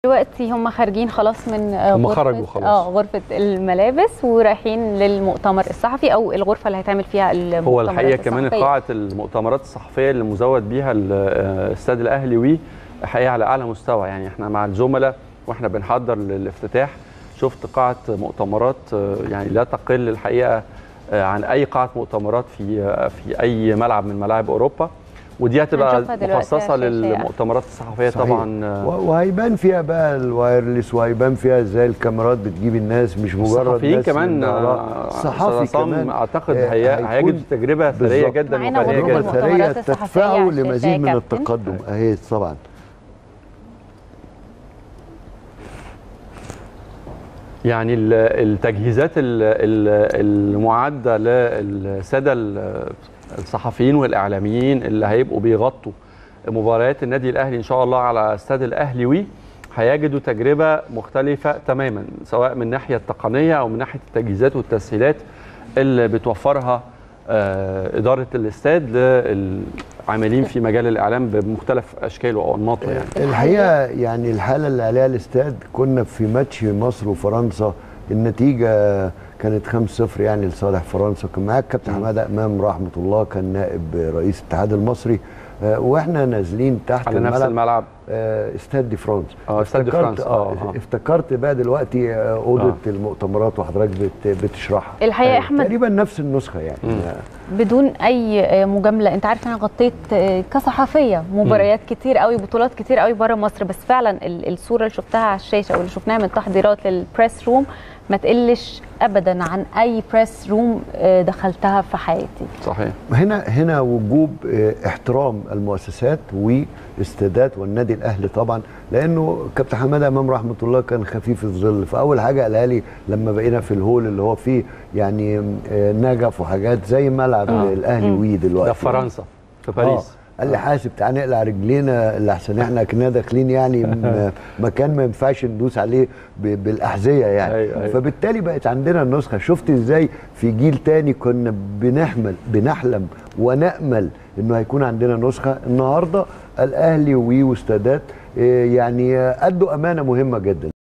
دلوقتي هم خارجين خلاص من آه، هم غرفة- خرجوا خلاص. اه غرفه الملابس ورايحين للمؤتمر الصحفي او الغرفه اللي هيتعمل فيها المؤتمرات هو الحقيقه كمان الصحفية. قاعه المؤتمرات الصحفيه اللي مزود بيها ال- آه، الاستاد الاهلي وي حقيقه على اعلى مستوى يعني احنا مع الزملاء واحنا بنحضر للافتتاح شفت قاعه مؤتمرات آه، يعني لا تقل الحقيقه آه، عن اي قاعه مؤتمرات في آه، في اي ملعب من ملاعب اوروبا ودي هتبقى هنشوفها دلوقتي مخصصه على الشاشة. للمؤتمرات الصحفيه صحيح. طبعا آه، و- وهيبان فيها بقى الوايرلس وهيبان فيها ازاي الكاميرات بتجيب الناس مش مجرد الصحفيين بس كمان من آه، وراء. صحفي عصام كمان اعتقد آه، هي- هيكون هيجد تجربه ثريه بالظبط. جدا معانا وفريه غرفة تجربه جدا ثريه المؤتمرات الصحفية تدفعه على الشاشة لمزيد يا من كابتن. التقدم اهي طبعا يعني ال- التجهيزات ال- ال- المعده للساده ال- الصحفيين والاعلاميين اللي هيبقوا بيغطوا مباريات النادي الاهلي ان شاء الله على استاد الاهلي وي هيجدوا تجربه مختلفه تماما سواء من الناحيه التقنيه او من ناحيه التجهيزات والتسهيلات اللي بتوفرها آه، اداره الاستاد للعاملين في مجال الاعلام بمختلف اشكاله او انماطه يعني الحقيقه يعني الحاله اللي عليها الاستاد كنا في ماتش مصر وفرنسا النتيجه كانت 5-0 يعني لصالح فرنسا كان معاك كابتن حماده امام رحمه الله كان نائب رئيس الاتحاد المصري آه، واحنا نازلين تحت على نفس الملعب آه، استاد دي فرانس اه استاد دي افتكرت- فرانس اه اه آه. افتكرت بقى دلوقتي آه، اوضه آه. المؤتمرات وحضرتك بت بتشرحها الحقيقه أيوة. احمد تقريبا نفس النسخه يعني مم. بدون اي مجامله انت عارف انا غطيت كصحفيه مباريات كتير قوي بطولات كتير قوي بره مصر بس فعلا ال- الصوره اللي شفتها على الشاشه واللي شفناها من تحضيرات للبريس روم ما تقلش ابدا عن اي بريس روم دخلتها في حياتي صحيح هنا هنا وجوب آه، احترام المؤسسات واستادات والنادي الاهلي طبعا لانه كابتن حماده امام رحمه الله كان خفيف الظل فاول حاجه قالها لي لما بقينا في الهول اللي هو فيه يعني آه، نجف وحاجات زي ملعب آه. الاهلي وي دلوقتي ده في فرنسا في باريس آه. قال لي حاسب تعالى نقلع رجلينا اللي احسن احنا كنا داخلين يعني م- مكان ما ينفعش ندوس عليه ب- بالاحذيه يعني أيوة، أيوة. فبالتالي بقت عندنا النسخه شفت ازاي في جيل تاني كنا بنحمل بنحلم ونامل انه هيكون عندنا نسخه النهارده الاهلي وي واستادات آه، يعني آه، ادوا امانه مهمه جدا